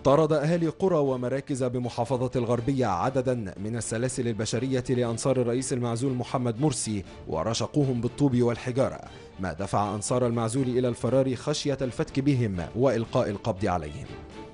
طارد أهالي قرى ومراكز بمحافظة الغربية عددا من السلاسل البشرية لأنصار الرئيس المعزول محمد مرسي ورشقوهم بالطوب والحجارة ما دفع أنصار المعزول إلى الفرار خشية الفتك بهم وإلقاء القبض عليهم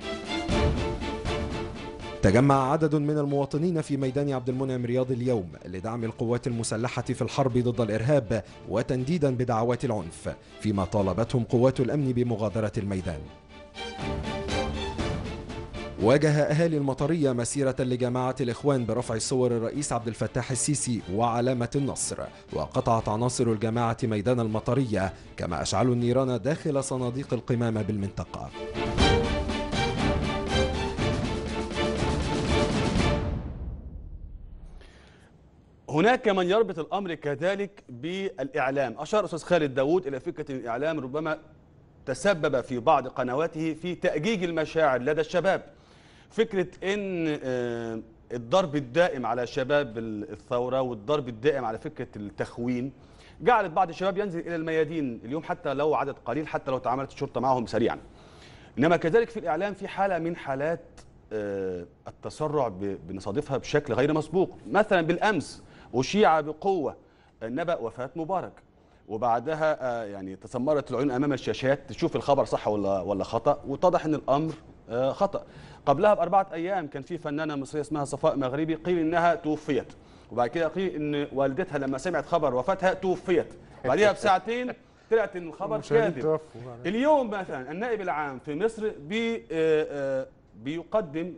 تجمع عدد من المواطنين في ميدان عبد المنعم رياض اليوم لدعم القوات المسلحة في الحرب ضد الإرهاب وتنديدا بدعوات العنف فيما طالبتهم قوات الأمن بمغادرة الميدان واجه أهالي المطرية مسيرة لجماعة الإخوان برفع صور الرئيس عبد الفتاح السيسي وعلامة النصر وقطعت عناصر الجماعة ميدان المطرية كما أشعلوا النيران داخل صناديق القمامة بالمنطقة هناك من يربط الامر كذلك بالاعلام اشار استاذ خالد داوود الى فكره الاعلام ربما تسبب في بعض قنواته في تاجيج المشاعر لدى الشباب فكره ان آه، الضرب الدائم على شباب الثوره والضرب الدائم على فكره التخوين جعلت بعض الشباب ينزل الى الميادين اليوم حتى لو عدد قليل حتى لو تعاملت الشرطه معهم سريعا انما كذلك في الاعلام في حاله من حالات آه، التسرع ب- بنصادفها بشكل غير مسبوق مثلا بالامس اشيع بقوه نبأ وفاه مبارك وبعدها آه، يعني تسمرت العيون امام الشاشات تشوف الخبر صح ولا ولا خطا واتضح ان الامر آه، خطا قبلها باربعه ايام كان في فنانه مصريه اسمها صفاء مغربي قيل انها توفيت وبعد كده قيل ان والدتها لما سمعت خبر وفاتها توفيت بعدها بساعتين طلعت ان الخبر المشاهدين كاذب توفوا بعد. اليوم مثلا النائب العام في مصر بي آه، آه، بيقدم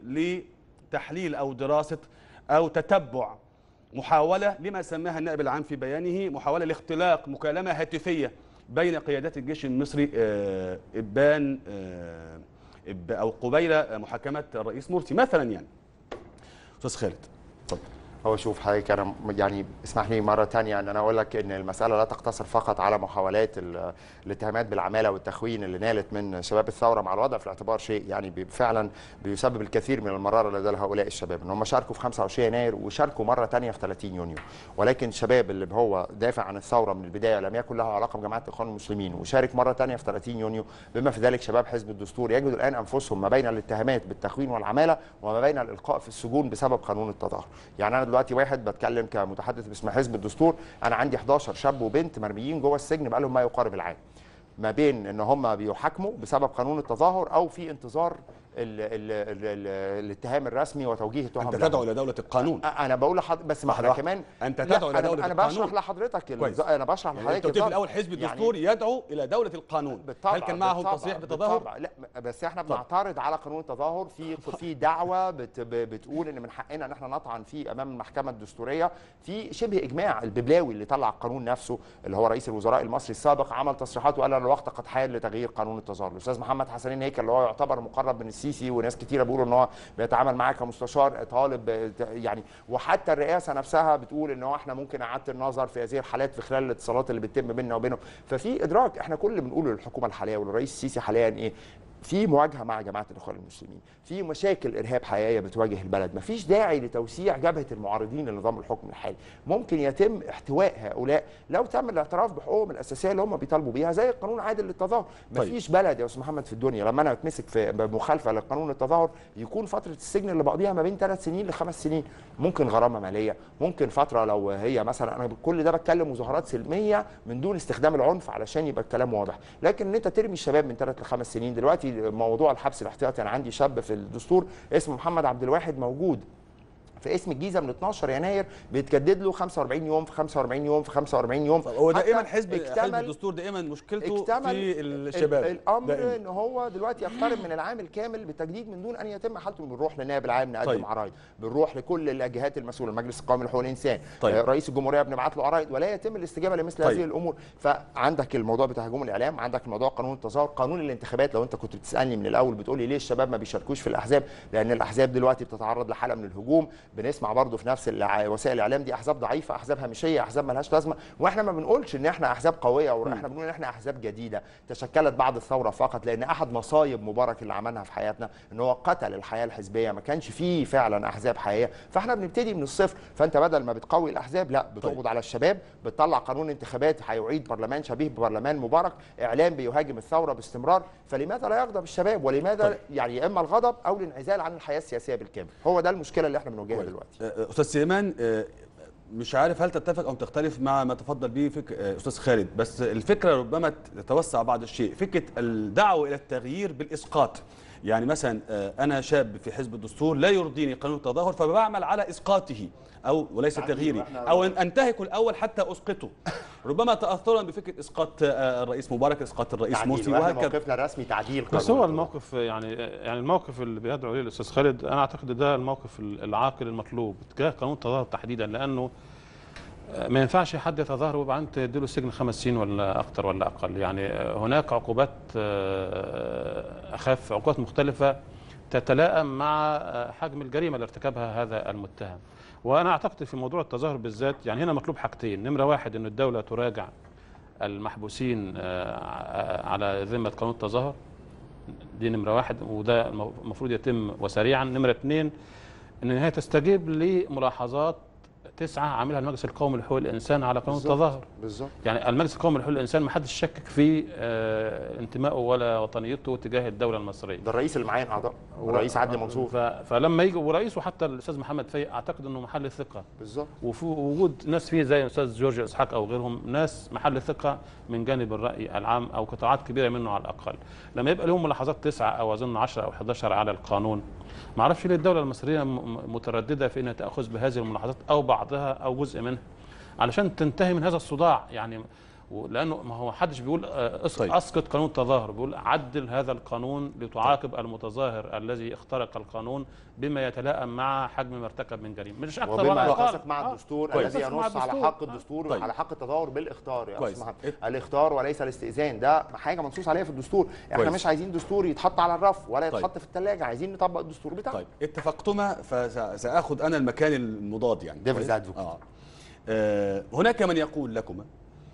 لتحليل او دراسه او تتبع محاوله لما سماها النائب العام في بيانه محاوله لاختلاق مكالمه هاتفيه بين قيادات الجيش المصري آه، ابان آه، إب- او قبيل محاكمه الرئيس مرسي مثلا يعني استاذ خالد اتفضل هو شوف حضرتك انا م- يعني اسمح لي مره تانية ان انا اقول لك ان المساله لا تقتصر فقط على محاولات ال- الاتهامات بالعماله والتخوين اللي نالت من شباب الثوره مع الوضع في الاعتبار شيء يعني بي- فعلا بيسبب الكثير من المراره لدى هؤلاء الشباب ان هم شاركوا في 25 يناير وشاركوا مره تانية في 30 يونيو ولكن الشباب اللي هو دافع عن الثوره من البدايه لم يكن له علاقه بجماعه الاخوان المسلمين وشارك مره تانية في 30 يونيو بما في ذلك شباب حزب الدستور يجدوا الان انفسهم ما بين الاتهامات بالتخوين والعماله وما بين الالقاء في السجون بسبب قانون التظاهر يعني انا دلوقتي واحد بتكلم كمتحدث باسم حزب الدستور انا عندي 11 شاب وبنت مرميين جوه السجن بقالهم ما يقارب العام ما بين ان هم بيحاكموا بسبب قانون التظاهر او في انتظار ال ال ال ال الاتهام الرسمي وتوجيه التهم انت لهم. تدعو الى دوله القانون انا بقول لحضرتك بس ما واحدة احنا واحدة. كمان أنت لا، تدعو إلى أنا- دولة انا القانون. بشرح لحضرتك ال- كويس. انا بشرح يعني لحضرتك انت قلت في الظرف. الاول حزب يعني الدستور يدعو الى دوله القانون بالطبع هل كان معه بالطبع تصريح بالتظاهر بالطبع. لا بس احنا بنعترض على قانون التظاهر في في دعوه بت ب- بتقول ان من حقنا ان احنا نطعن فيه امام المحكمه الدستوريه في شبه اجماع الببلاوي اللي طلع القانون نفسه اللي هو رئيس الوزراء المصري السابق عمل تصريحات وقال ان الوقت قد حان لتغيير قانون التظاهر الاستاذ محمد حسنين هيكل اللي هو يعتبر مقرب من السيسي وناس كتيره بيقولوا ان هو بيتعامل معاه كمستشار طالب يعني وحتى الرئاسه نفسها بتقول ان هو احنا ممكن اعاده النظر في هذه الحالات في خلال الاتصالات اللي بتتم بيننا وبينهم ففي ادراك احنا كل اللي بنقوله للحكومه الحاليه وللرئيس السيسي حاليا ايه في مواجهه مع جماعه الاخوان المسلمين في مشاكل ارهاب حقيقيه بتواجه البلد مفيش داعي لتوسيع جبهه المعارضين لنظام الحكم الحالي ممكن يتم احتواء هؤلاء لو تم الاعتراف بحقوقهم الاساسيه اللي هم بيطالبوا بيها زي القانون عادل للتظاهر طيب. مفيش بلد يا استاذ محمد في الدنيا لما انا اتمسك في بمخالفه لقانون التظاهر يكون فتره السجن اللي بقضيها ما بين ثلاث سنين لخمس سنين ممكن غرامه ماليه ممكن فتره لو هي مثلا انا كل ده بتكلم مظاهرات سلميه من دون استخدام العنف علشان يبقى الكلام واضح لكن ان انت ترمي الشباب من ثلاث لخمس سنين دلوقتي موضوع الحبس الاحتياطي انا عندي شاب في الدستور اسمه محمد عبد الواحد موجود في اسم الجيزه من 12 يناير بيتجدد له 45 يوم في 45 يوم في 45 يوم هو حتى دائما حزب حزب اكتمل الدستور دائما مشكلته اكتمل في الشباب ال- الامر دائماً. ان هو دلوقتي يقترب من العام الكامل بالتجديد من دون ان يتم حالته بنروح للنائب العام نقدم طيب. عرايض بنروح لكل الجهات المسؤوله المجلس القومي لحقوق الانسان طيب. آه، رئيس الجمهوريه بنبعت له عرايض ولا يتم الاستجابه لمثل طيب. هذه الامور فعندك الموضوع بتاع هجوم الاعلام عندك موضوع قانون التظاهر قانون الانتخابات لو انت كنت بتسالني من الاول بتقول لي ليه الشباب ما بيشاركوش في الاحزاب لان الاحزاب دلوقتي بتتعرض لحاله من الهجوم بنسمع برضو في نفس الع- وسائل الاعلام دي احزاب ضعيفه احزاب هامشيه احزاب ملهاش لازمه واحنا ما بنقولش ان احنا احزاب قويه او احنا بنقول ان احنا احزاب جديده تشكلت بعد الثوره فقط لان احد مصايب مبارك اللي عملها في حياتنا ان هو قتل الحياه الحزبيه ما كانش فيه فعلا احزاب حقيقيه فاحنا بنبتدي من الصفر فانت بدل ما بتقوي الاحزاب لا بتقبض على الشباب بتطلع قانون انتخابات هيعيد برلمان شبيه ببرلمان مبارك اعلام بيهاجم الثوره باستمرار فلماذا لا يغضب الشباب ولماذا طيب. يعني يا اما الغضب او الانعزال عن الحياه السياسيه بالكامل هو ده المشكله اللي احنا بنواجهها كويس. دلوقتي آه، استاذ سليمان آه، مش عارف هل تتفق او تختلف مع ما تفضل به فك... آه، استاذ خالد بس الفكره ربما تتوسع بعض الشيء فكره الدعوه الى التغيير بالاسقاط يعني مثلا آه، انا شاب في حزب الدستور لا يرضيني قانون التظاهر فبعمل على اسقاطه او وليس تعديل، تغييره وإحنا- او أن انتهك الاول حتى اسقطه ربما تاثرا بفكره اسقاط آه، الرئيس مبارك اسقاط الرئيس تعديل مرسي وإحنا وهكذا موقفنا الرسمي تعديل بس قانون هو التظاهر. الموقف يعني يعني الموقف اللي بيدعو اليه الاستاذ خالد انا اعتقد ده الموقف العاقل المطلوب تجاه قانون التظاهر تحديدا لانه ما ينفعش حد يتظاهر وبعدين تديله السجن خمس سنين ولا اكثر ولا اقل يعني هناك عقوبات آه، اخف عقوبات مختلفه تتلائم مع آه، حجم الجريمه اللي ارتكبها هذا المتهم وانا اعتقد في موضوع التظاهر بالذات يعني هنا مطلوب حاجتين نمره واحد ان الدوله تراجع المحبوسين آه، على ذمه قانون التظاهر دي نمره واحد وده المفروض يتم وسريعا نمره اثنين ان هي تستجيب لملاحظات تسعه عاملها المجلس القومي لحقوق الانسان على قانون بالظبط. التظاهر بالظبط يعني المجلس القومي لحقوق الانسان ما حدش شكك في آه، انتمائه ولا وطنيته تجاه الدوله المصريه ده الرئيس اللي معين اعضاء الرئيس عدلي منصور ف... فلما يجي ورئيسه حتى الاستاذ محمد فايق اعتقد انه محل ثقه بالظبط وفي وجود ناس فيه زي الاستاذ جورج اسحاق او غيرهم ناس محل ثقه من جانب الراي العام او قطاعات كبيره منه على الاقل لما يبقى لهم ملاحظات تسعه او اظن 10 او 11 على القانون ما اعرفش ليه الدوله المصريه م- م- متردده في انها تاخذ بهذه الملاحظات او بعضها او جزء منها علشان تنتهي من هذا الصداع يعني و- لانه ما هو حدش بيقول آه، أس- طيب. اسقط قانون التظاهر بيقول عدل هذا القانون لتعاقب المتظاهر الذي اخترق القانون بما يتلائم مع حجم ما ارتكب من جريمه مش اكثر وبما ولا اقل يتسق مع آه. الدستور كويس. الذي يتسق مع ينص على الدستور. حق آه. الدستور طيب. وعلى حق التظاهر بالاختار يا كويس. استاذ محمد ات- الاختار وليس الاستئذان ده حاجه منصوص عليها في الدستور احنا كويس. مش عايزين دستور يتحط على الرف ولا طيب. يتحط في الثلاجه عايزين نطبق الدستور بتاعنا طيب اتفقتما فساخذ انا المكان المضاد يعني Devil's كويس؟ advocate. آه. آه هناك من يقول لكما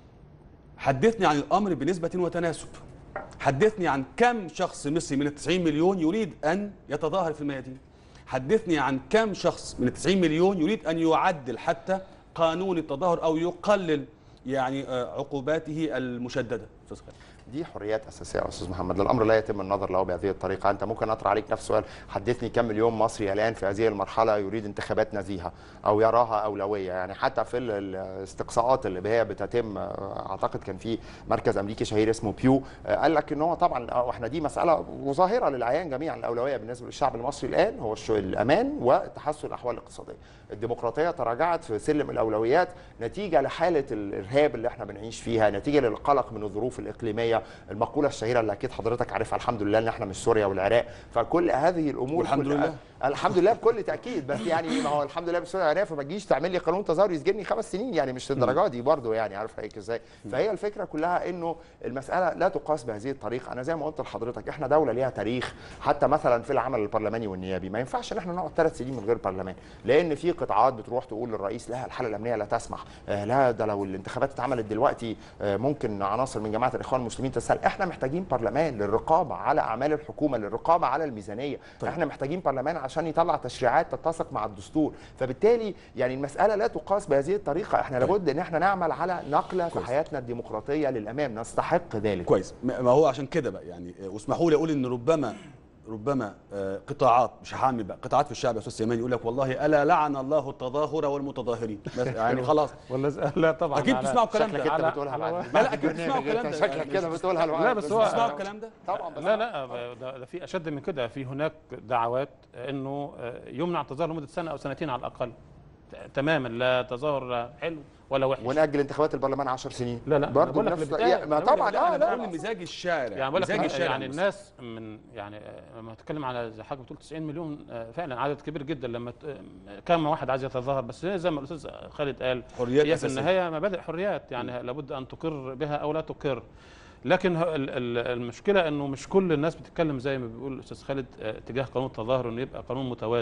حدثني عن الامر بنسبه وتناسب حدثني عن كم شخص مصري من ال 90 مليون يريد ان يتظاهر في الميادين حدثني عن كم شخص من ال 90 مليون يريد ان يعدل حتى قانون التظاهر او يقلل يعني آه، عقوباته المشدده استاذ خالد دي حريات اساسيه يا استاذ محمد الامر لا يتم النظر له بهذه الطريقه انت ممكن اطرح عليك نفس السؤال حدثني كم مليون مصري الان في هذه المرحله يريد انتخابات نزيهه او يراها اولويه يعني حتى في ال- الاستقصاءات اللي هي بتتم آه، اعتقد كان في مركز امريكي شهير اسمه بيو آه، قال لك ان هو طبعا آه، واحنا دي مساله وظاهره للعيان جميعا الاولويه بالنسبه للشعب المصري الان هو الش- الامان وتحسن الاحوال الاقتصاديه الديمقراطيه تراجعت في سلم الاولويات نتيجه لحاله الارهاب اللي احنا بنعيش فيها نتيجه للقلق من الظروف الاقليميه المقوله الشهيره اللي اكيد حضرتك عارفها الحمد لله ان احنا مش سوريا والعراق فكل هذه الامور والحمد كلها- لله. الحمد لله بكل تاكيد بس يعني ما هو الحمد لله بسوريا والعراق فما تجيش تعمل لي قانون تظاهر يسجنني خمس سنين يعني مش للدرجه دي برضه يعني عارف هيك ازاي فهي الفكره كلها انه المساله لا تقاس بهذه الطريقه انا زي ما قلت لحضرتك احنا دوله ليها تاريخ حتى مثلا في العمل البرلماني والنيابي ما ينفعش ان احنا نقعد ثلاث سنين من غير برلمان لان في قطاعات بتروح تقول للرئيس لا الحاله الامنيه لا تسمح آه لا ده لو الانتخابات اتعملت دلوقتي آه ممكن عناصر من جماعه الاخوان المسلمين تسال احنا محتاجين برلمان للرقابه على اعمال الحكومه للرقابه على الميزانيه طيب. احنا محتاجين برلمان عشان يطلع تشريعات تتسق مع الدستور فبالتالي يعني المساله لا تقاس بهذه الطريقه احنا طيب. لابد ان احنا نعمل على نقله في كويس. حياتنا الديمقراطيه للامام نستحق ذلك كويس ما ما هو عشان كده بقى يعني آه، واسمحوا لي اقول ان ربما ربما آه، قطاعات مش هعمل بقى قطاعات في الشعب يا استاذ سليمان يقول لك والله الا لعن الله التظاهر والمتظاهرين بس يعني خلاص ولا ز- لا طبعا اكيد على- بتسمعوا الكلام شكلك ده انت على- بتقولها على بعد واحد. لا، لا، أكيد بتسمعوا الكلام ده. شكلك كده بتقولها لا لوحدك. بس هو بتسمعوا الكلام ده طبعا بس لا لا ده, ده في اشد من كده في هناك دعوات انه يمنع التظاهر لمده سنه او سنتين على الاقل ت- تماما لا تظاهر لا حلو ولا وحش ونأجل انتخابات البرلمان 10 سنين لا، لا، أنا برضه بقول لك بنفس اللي بيتقال. يعني ما أنا بقول طبعا لك اه أنا لا بقول مزاج الشارع يعني بقول لك مزاج الشارع يعني المصري. الناس من يعني آه، لما تتكلم على زي حضرتك بتقول 90 مليون آه، فعلا عدد كبير جدا لما ت- آه، كم واحد عايز يتظاهر بس زي ما الاستاذ خالد قال حريات هي في أساسية. النهايه مبادئ حريات يعني لابد ان تقر بها او لا تقر لكن ه- ال- ال- المشكله انه مش كل الناس بتتكلم زي ما بيقول الاستاذ خالد آه، تجاه قانون التظاهر انه يبقى قانون متوازن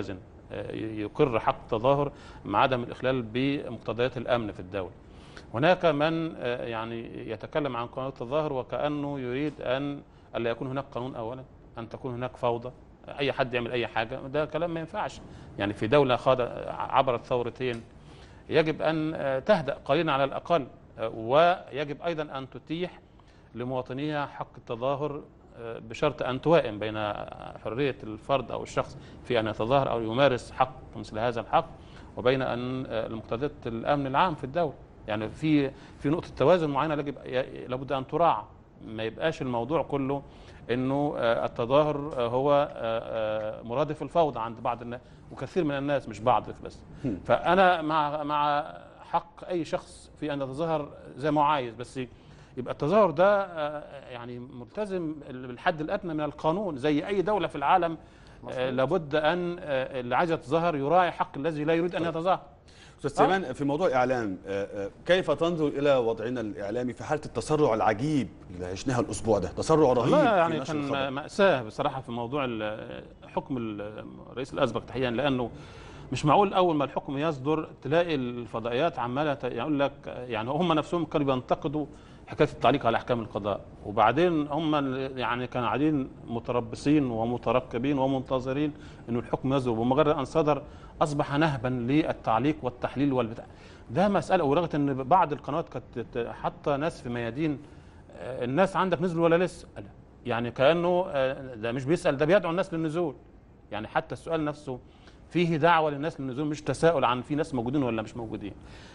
آه، يقر حق التظاهر مع عدم الاخلال بمقتضيات الامن في الدوله هناك من آه، يعني يتكلم عن قانون التظاهر وكانه يريد ان الا يكون هناك قانون اولا ان تكون هناك فوضى اي حد يعمل اي حاجه ده كلام ما ينفعش يعني في دوله خاض عبرت ثورتين يجب ان آه، تهدا قليلا على الاقل آه، ويجب ايضا ان تتيح لمواطنيها حق التظاهر آه، بشرط ان توائم بين حريه الفرد او الشخص في ان يتظاهر او يمارس حق مثل هذا الحق وبين ان آه، مقتضيات الامن العام في الدوله يعني في في نقطه توازن معينه يجب لابد ان تراعى ما يبقاش الموضوع كله انه آه، التظاهر آه، هو آه، آه، مرادف الفوضى عند بعض الناس وكثير من الناس مش بعض بس فانا مع مع حق اي شخص في ان يتظاهر زي ما هو عايز بس يبقى التظاهر ده آه، يعني ملتزم بالحد الادنى من القانون زي اي دوله في العالم آه، لابد ان آه، اللي عايز يتظاهر يراعي حق الذي لا يريد ان يتظاهر استاذ سليمان في موضوع الاعلام آه، آه، كيف تنظر الى وضعنا الاعلامي في حاله التسرع العجيب اللي عشناها الاسبوع ده تسرع رهيب والله في يعني نشر كان الخبر. مأساة بصراحة في موضوع ال- حكم الرئيس الأسبق تحديدا لأنه مش معقول أول ما الحكم يصدر تلاقي الفضائيات عمالة ت- يقول لك يعني هم نفسهم كانوا بينتقدوا حكاية التعليق على أحكام القضاء وبعدين هم ال- يعني كانوا قاعدين متربصين ومترقبين ومنتظرين إنه الحكم يصدر ومجرد أن صدر أصبح نهبا للتعليق والتحليل والبتاع ده مسألة ولغاية إن بعض القنوات كانت حاطة ناس في ميادين آه، الناس عندك نزلوا ولا لسه؟ لا. يعني كانه آه، ده مش بيسال ده بيدعو الناس للنزول يعني حتى السؤال نفسه فيه دعوه للناس للنزول مش تساؤل عن في ناس موجودين ولا مش موجودين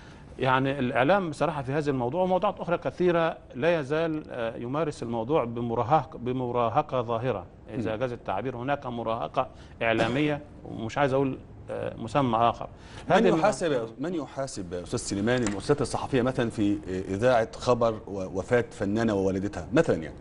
يعني الاعلام بصراحه في هذا الموضوع وموضوعات اخرى كثيره لا يزال آه، يمارس الموضوع بمراهقه بمراهقه ظاهره اذا جاز التعبير هناك مراهقه اعلاميه ومش عايز اقول آه، مسمى اخر من هذه الم- يحاسب يا- من يحاسب يا استاذ سليمان المؤسسات الصحفيه مثلا في اذاعه خبر و- وفاه فنانه ووالدتها مثلا يعني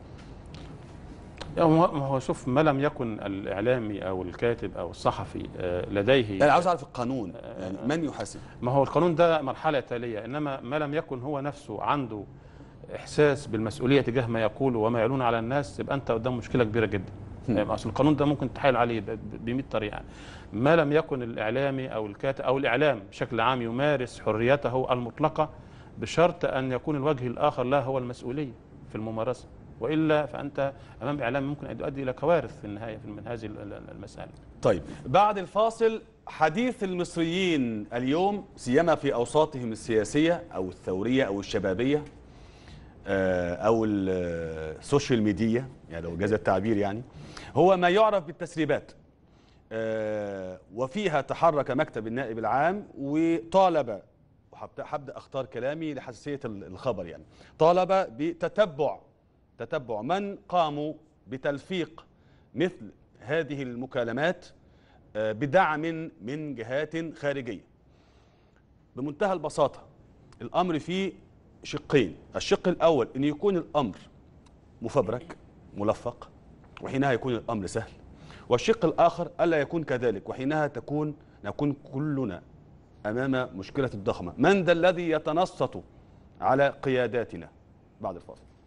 يعني ما ما هو شوف ما لم يكن الاعلامي او الكاتب او الصحفي آه، لديه انا عاوز اعرف القانون يعني من يحاسب ما هو القانون ده مرحلة تالية إنما ما لم يكن هو نفسه عنده إحساس بالمسؤولية تجاه ما يقول وما يعلون على الناس يبقى أنت قدام مشكلة كبيرة جدا يعني أصل القانون ده ممكن تحايل عليه ب 100 طريقة ما لم يكن الإعلامي أو الكاتب أو الإعلام بشكل عام يمارس حريته المطلقة بشرط أن يكون الوجه الآخر لا هو المسؤولية في الممارسة وإلا فأنت أمام إعلام ممكن أن يؤدي إلى كوارث في النهاية في من هذه المسألة طيب بعد الفاصل حديث المصريين اليوم سيما في اوساطهم السياسيه او الثوريه او الشبابيه آه، او السوشيال ميديا يعني لو جاز التعبير يعني هو ما يعرف بالتسريبات آه، وفيها تحرك مكتب النائب العام وطالب وهبدأ- هبدا اختار كلامي لحساسيه ال- الخبر يعني طالب بتتبع تتبع من قاموا بتلفيق مثل هذه المكالمات آه، بدعم من جهات خارجيه بمنتهى البساطه الامر فيه شقين الشق الاول ان يكون الامر مفبرك ملفق وحينها يكون الامر سهل والشق الاخر الا يكون كذلك وحينها تكون نكون كلنا امام مشكله ضخمه من ذا الذي يتنصت على قياداتنا بعد الفاصل